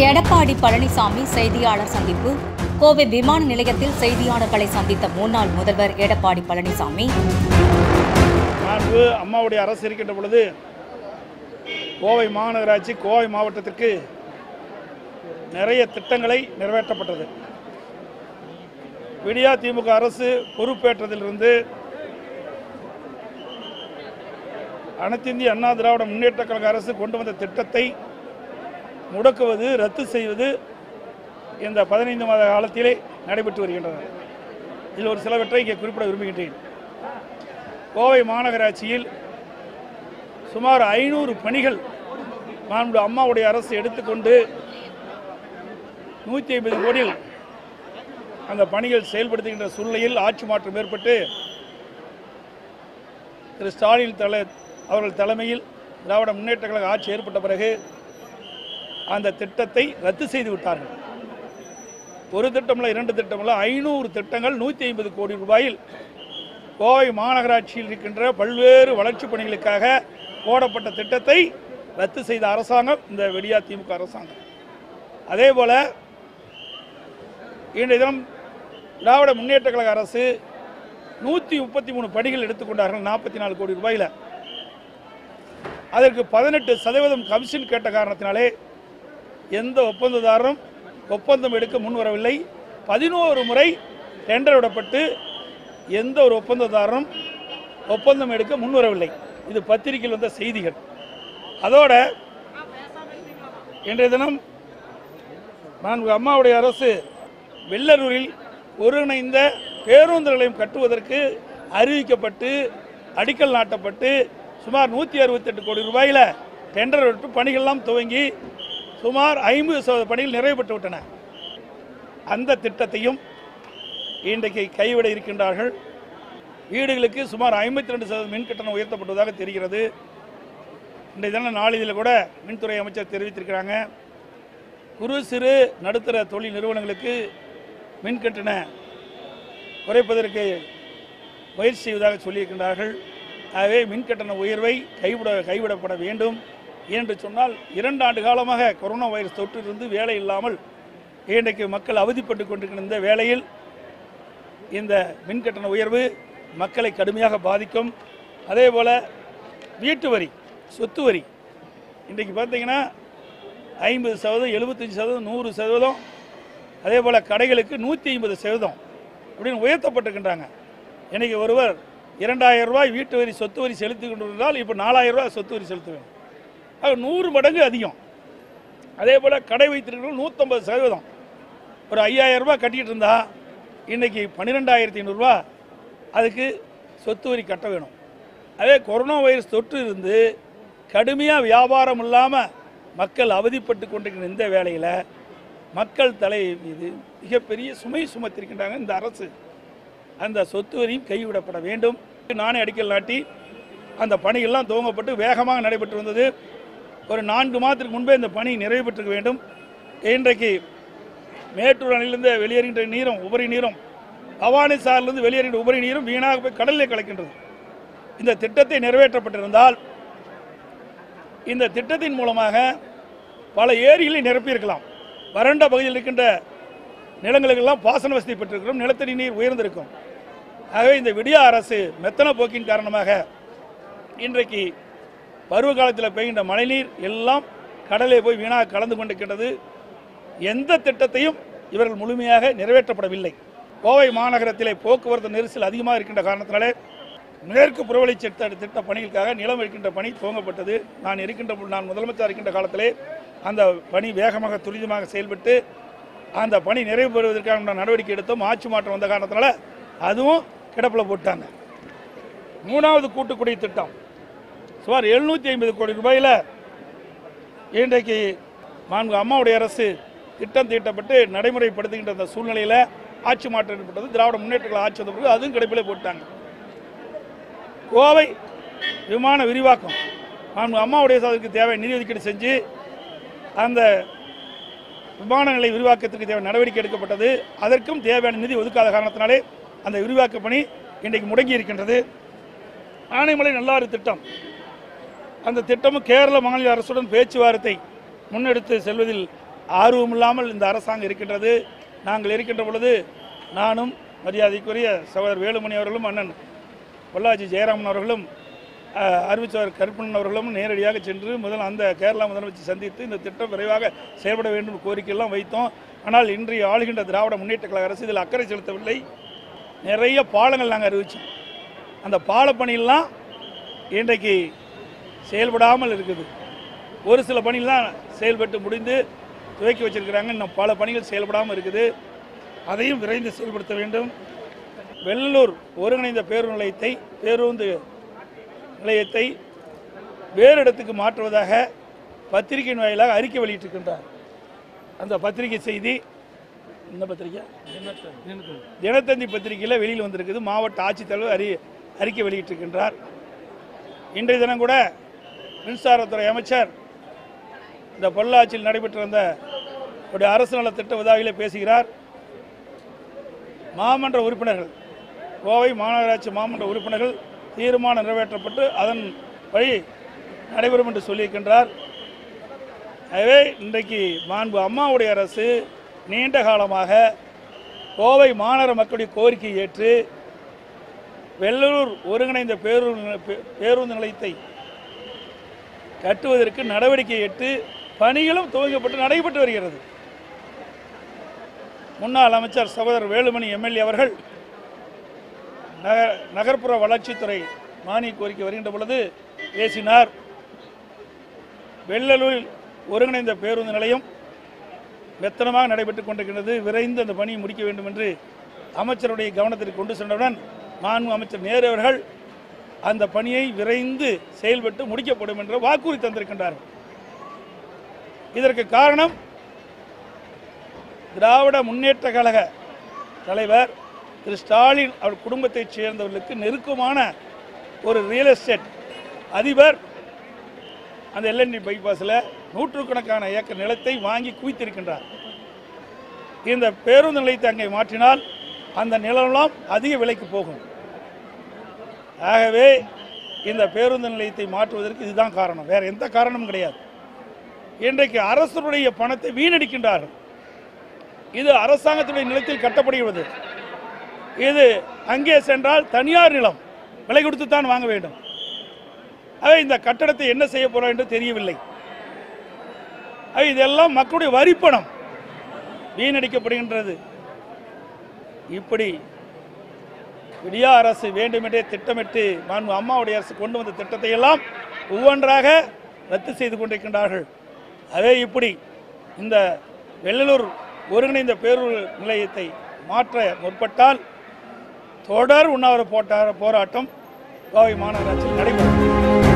எடப்பாடி பழனிசாமி செய்தியாளர் சந்திப்பு கோவை விமான நிலையத்தில் செய்தியாளர்களை சந்தித்த முன்னாள் முதல்வர் எடப்பாடி பழனிசாமி மாண்பு அம்மாவுடைய அரசு இருக்கின்ற பொழுது கோவை மாநகராட்சி கோவை மாவட்டத்திற்கு நிறைய திட்டங்களை நிறைவேற்றப்பட்டது விடியா திமுக அரசு பொறுப்பேற்றதிலிருந்து அனைத்து இந்திய அண்ணா திராவிட முன்னேற்ற கழக அரசு கொண்டு வந்த திட்டத்தை முடக்குவது ரத்து செய்வது இந்த பதினைந்து மாத காலத்திலே நடைபெற்று வருகின்றன இதில் ஒரு சிலவற்றை இங்கே குறிப்பிட விரும்புகின்றேன் கோவை மாநகராட்சியில் சுமார் ஐநூறு பணிகள் மாண்பு அம்மாவுடைய அரசு எடுத்துக்கொண்டு நூற்றி ஐம்பது கோடியில் அந்த பணிகள் செயல்படுத்துகின்ற சூழ்நிலையில் ஆட்சி மாற்றம் ஏற்பட்டு திரு ஸ்டாலின் தலை அவர்கள் தலைமையில் திராவிட முன்னேற்ற கழக ஆட்சி ஏற்பட்ட பிறகு அந்த திட்டத்தை ரத்து செய்து விட்டார்கள் ஒரு திட்டமில்ல இரண்டு திட்டமில்ல ஐநூறு திட்டங்கள் நூற்றி ஐம்பது கோடி ரூபாயில் கோவை மாநகராட்சியில் இருக்கின்ற பல்வேறு வளர்ச்சிப் பணிகளுக்காக போடப்பட்ட திட்டத்தை ரத்து செய்த அரசாங்கம் இந்த வெடியா திமுக அரசாங்கம் அதே போல இன்றைய தினம் திராவிட முன்னேற்ற கழக அரசு நூற்றி முப்பத்தி மூணு பணிகள் எடுத்துக்கொண்டார்கள் நாற்பத்தி நாலு கோடி ரூபாயில் அதற்கு பதினெட்டு சதவீதம் கமிஷன் கேட்ட காரணத்தினாலே எந்த ஒப்பந்ததாரரும் ஒப்பந்தம் எடுக்க முன்வரவில்லை பதினோரு முறை டெண்டர் விடப்பட்டு எந்த ஒரு ஒப்பந்ததாரரும் ஒப்பந்தம் எடுக்க முன்வரவில்லை இது பத்திரிகையில் வந்த செய்திகள் அதோட இன்றைய தினம் நான்கு அம்மாவுடைய அரசு வெள்ளலூரில் ஒருங்கிணைந்த பேருந்து நிலையம் கட்டுவதற்கு அறிவிக்கப்பட்டு அடிக்கல் நாட்டப்பட்டு சுமார் நூற்றி அறுபத்தெட்டு கோடி ரூபாயில் டெண்டர் விட்டு பணிகள்லாம் துவங்கி சுமார் ஐம்பது சதவீத பணிகள் நிறைவு பெற்று விட்டன அந்த திட்டத்தையும் இன்றைக்கு கைவிட இருக்கின்றார்கள் வீடுகளுக்கு சுமார் ஐம்பத்தி ரெண்டு சதவீதம் மின் கட்டணம் உயர்த்தப்பட்டதாக தெரிகிறது இன்றைய தினம் நாளிதழில் கூட மின்துறை அமைச்சர் தெரிவித்திருக்கிறாங்க குறு சிறு நடுத்தர தொழில் நிறுவனங்களுக்கு மின் கட்டண குறைப்பதற்கு முயற்சி செய்வதாக சொல்லியிருக்கின்றார்கள் ஆகவே மின் கட்டண உயர்வை கைவிட கைவிடப்பட வேண்டும் என்று சொன்னால் இரண்டு ஆண்டு காலமாக கொரோனா வைரஸ் தொற்றிலிருந்து வேலை இல்லாமல் இன்றைக்கு மக்கள் அவதிப்பட்டு கொண்டிருக்கிற இந்த வேளையில் இந்த மின் கட்டண உயர்வு மக்களை கடுமையாக பாதிக்கும் அதே போல் வீட்டு வரி சொத்து வரி இன்றைக்கு பார்த்தீங்கன்னா ஐம்பது சதவீதம் எழுபத்தஞ்சி சதவீதம் நூறு சதவீதம் அதே போல் கடைகளுக்கு நூற்றி ஐம்பது சதவீதம் அப்படின்னு உயர்த்தப்பட்டிருக்கின்றாங்க இன்றைக்கி ஒருவர் இரண்டாயிரம் ரூபாய் வீட்டு வரி சொத்து வரி செலுத்தி கொண்டிருந்தால் இப்போ நாலாயிரம் ரூபாய் சொத்து வரி செலுத்த வேண்டும் அது நூறு மடங்கு அதிகம் அதே போல் கடை வைத்திருக்கிறவங்க நூற்றம்பது சதவீதம் ஒரு ஐயாயிரம் ரூபாய் கட்டிகிட்டு இருந்தா இன்னைக்கு பன்னிரெண்டாயிரத்தி ஐநூறுரூவா அதுக்கு சொத்து வரி கட்ட வேணும் அதே கொரோனா வைரஸ் தொற்று இருந்து கடுமையாக வியாபாரம் இல்லாமல் மக்கள் அவதிப்பட்டு கொண்டிருக்கிற இந்த வேளையில் மக்கள் தலை மீது மிகப்பெரிய சுமை சுமத்திருக்கின்றாங்க இந்த அரசு அந்த சொத்து வரியும் கைவிடப்பட வேண்டும் நானே அடிக்கல் நாட்டி அந்த பணிகள்லாம் துவங்கப்பட்டு வேகமாக நடைபெற்று வந்தது ஒரு நான்கு மாதத்திற்கு முன்பே இந்த பணி நிறைவு பெற்றிருக்க வேண்டும் இன்றைக்கு மேட்டூர் அணையிலிருந்து வெளியேறுகின்ற நீரும் உபரி நீரும் பவானி சாரிலிருந்து வெளியேறுகின்ற உபரி நீரும் வீணாக போய் கடலில் கலக்கின்றது இந்த திட்டத்தை நிறைவேற்றப்பட்டிருந்தால் இந்த திட்டத்தின் மூலமாக பல ஏரிகளை நிரப்பியிருக்கலாம் வறண்ட பகுதியில் இருக்கின்ற நிலங்களுக்கெல்லாம் பாசன வசதி பெற்றிருக்கிறோம் நிலத்தடி நீர் உயர்ந்திருக்கும் ஆகவே இந்த விடியா அரசு மெத்தன போக்கின் காரணமாக இன்றைக்கு பருவ காலத்தில் பெய்கின்ற மழைநீர் எல்லாம் கடலே போய் வீணாக கலந்து கொண்டிருக்கின்றது எந்த திட்டத்தையும் இவர்கள் முழுமையாக நிறைவேற்றப்படவில்லை கோவை மாநகரத்திலே போக்குவரத்து நெரிசல் அதிகமாக இருக்கின்ற காரணத்தினாலே மேற்கு புறவழி திட்ட திட்ட பணிகளுக்காக நிலம் இருக்கின்ற பணி துவங்கப்பட்டது நான் இருக்கின்ற நான் முதலமைச்சர் இருக்கின்ற காலத்திலே அந்த பணி வேகமாக துரிதமாக செயல்பட்டு அந்த பணி நிறைவு பெறுவதற்கான நடவடிக்கை எடுத்தோம் ஆட்சி மாற்றம் வந்த காரணத்தினால அதுவும் கிடப்பில் போட்டாங்க மூணாவது கூட்டுக்குடி திட்டம் சுமார் எழுநூற்றி ஐம்பது கோடி ரூபாயில் இன்றைக்கு நான்கு அம்மாவுடைய அரசு திட்டம் தீட்டப்பட்டு நடைமுறைப்படுத்துகின்ற அந்த சூழ்நிலையில் ஆட்சி மாற்றம் ஏற்பட்டது திராவிட முன்னேற்றங்கள் ஆட்சி வந்த பிறகு அதுவும் கிடைப்பிலே போட்டாங்க கோவை விமான விரிவாக்கம் நான்கு அம்மாவுடைய சாதத்துக்கு தேவை நிதி ஒதுக்கீடு செஞ்சு அந்த விமான நிலைய விரிவாக்கத்திற்கு தேவை நடவடிக்கை எடுக்கப்பட்டது அதற்கும் தேவையான நிதி ஒதுக்காத காரணத்தினாலே அந்த விரிவாக்க பணி இன்றைக்கு முடங்கி இருக்கின்றது ஆனைமலை நல்லாறு திட்டம் அந்த திட்டமும் கேரள மாநில அரசுடன் பேச்சுவார்த்தை முன்னெடுத்து செல்வதில் ஆர்வம் இல்லாமல் இந்த அரசாங்கம் இருக்கின்றது நாங்கள் இருக்கின்ற பொழுது நானும் மரியாதைக்குரிய சகோதரர் வேலுமணி அவர்களும் அண்ணன் பொள்ளாச்சி ஜெயராமன் அவர்களும் அஹ், அறிவிச்சவர் கருப்பண்ணன் அவர்களும் நேரடியாக சென்று முதல் அந்த கேரளா முதலமைச்சர் சந்தித்து இந்த திட்டம் விரைவாக செயல்பட வேண்டும் கோரிக்கையெல்லாம் வைத்தோம் ஆனால் இன்றைய ஆளுகின்ற திராவிட முன்னேற்ற கழக அரசு இதில் அக்கறை செலுத்தவில்லை நிறைய பாலங்கள் நாங்கள் அறிவித்தோம் அந்த பாலப்பணியெல்லாம் இன்றைக்கு செயல்படாமல் இருக்குது ஒரு சில பணிகள் தான் செயல்பட்டு முடிந்து துவக்கி வச்சிருக்கிறாங்க இன்னும் பல பணிகள் செயல்படாமல் இருக்குது அதையும் விரைந்து செயல்படுத்த வேண்டும் வெள்ளலூர் ஒருங்கிணைந்த பேருந்து நிலையத்தை பேருந்து நிலையத்தை வேறு இடத்துக்கு மாற்றுவதாக பத்திரிகையின் வாயிலாக அறிக்கை வெளியிட்டிருக்கின்றார் அந்த பத்திரிகை செய்தி இந்த பத்திரிகை தினத்தந்தி பத்திரிகையில் வெளியில் வந்திருக்குது மாவட்ட ஆட்சித்தலைவர் அறி அறிக்கை வெளியிட்டிருக்கின்றார் இன்றைய தினம் கூட மின்சாரத்துறை அமைச்சர் இந்த பொள்ளாச்சியில் நடைபெற்று வந்த ஒரு அரசு நலத்திட்ட உதவியிலே பேசுகிறார் மாமன்ற உறுப்பினர்கள் கோவை மாநகராட்சி மாமன்ற உறுப்பினர்கள் தீர்மானம் நிறைவேற்றப்பட்டு அதன் வழி நடைபெறும் என்று சொல்லியிருக்கின்றார் எனவே இன்றைக்கு மாண்பு அம்மாவுடைய அரசு நீண்ட காலமாக கோவை மாநகர மக்களுடைய கோரிக்கையை ஏற்று வெள்ளலூர் ஒருங்கிணைந்த பேருந்து பே- பேருந்து நிலையத்தை கட்டுவதற்கு நடவடிக்கை எடுத்து பணிகளும் துவங்கப்பட்டு நடைபெற்று வருகிறது முன்னாள் அமைச்சர் சகோதரர் வேலுமணி எம்எல்ஏ அவர்கள் நகர் நகர்ப்புற வளர்ச்சித்துறை மானிய கோரிக்கை வருகின்ற பொழுது பேசினார் வெள்ளலூரில் ஒருங்கிணைந்த பேருந்து நிலையம் மெத்தனமாக நடைபெற்றுக் கொண்டிருக்கிறது விரைந்து அந்த பணியை முடிக்க வேண்டும் என்று அமைச்சருடைய கவனத்திற்கு கொண்டு சென்றவுடன் மாண்பு அமைச்சர் நேரு அவர்கள் அந்த பணியை விரைந்து செயல்பட்டு முடிக்கப்படும் என்று வாக்குறுதி தந்திருக்கின்றார்கள் இதற்கு காரணம் திராவிட முன்னேற்ற கழக தலைவர் திரு ஸ்டாலின் அவர் குடும்பத்தைச் சேர்ந்தவர்களுக்கு நெருக்கமான ஒரு ரியல் எஸ்டேட் அதிபர் அந்த எல்என்டி பைபாஸில் நூற்றுக்கணக்கான ஏக்கர் நிலத்தை வாங்கி குவித்திருக்கின்றார் இந்த பேருந்து நிலையத்தை அங்கே மாற்றினால் அந்த நிலமெல்லாம் அதிக விலைக்கு போகும் ஆகவே இந்த பேருந்து நிலையத்தை மாற்றுவதற்கு இதுதான் காரணம் வேற எந்த காரணமும் கிடையாது இன்றைக்கு அரசருடைய பணத்தை வீணடிக்கின்றார்கள் இது அரசாங்கத்துடைய நிலத்தில் கட்டப்படுகிறது இது அங்கே சென்றால் தனியார் நிலம் விலை கொடுத்து தான் வாங்க வேண்டும் ஆக இந்த கட்டடத்தை என்ன செய்ய போறோம் என்று தெரியவில்லை ஆக இதெல்லாம் மக்களுடைய வரிப்பணம் வீணடிக்கப்படுகின்றது இப்படி விடியா அரசு வேண்டுமென்றே திட்டமிட்டு மாண்பு அம்மாவுடைய அரசு கொண்டு வந்த திட்டத்தை எல்லாம் ஒவ்வொன்றாக ரத்து செய்து கொண்டிருக்கின்றார்கள் அதே இப்படி இந்த வெள்ளலூர் ஒருங்கிணைந்த பேருந்து நிலையத்தை மாற்ற முற்பட்டால் தொடர் உண்ணாவிர போட்டா போராட்டம் கோவை மாநகராட்சியில் நடைபெறும்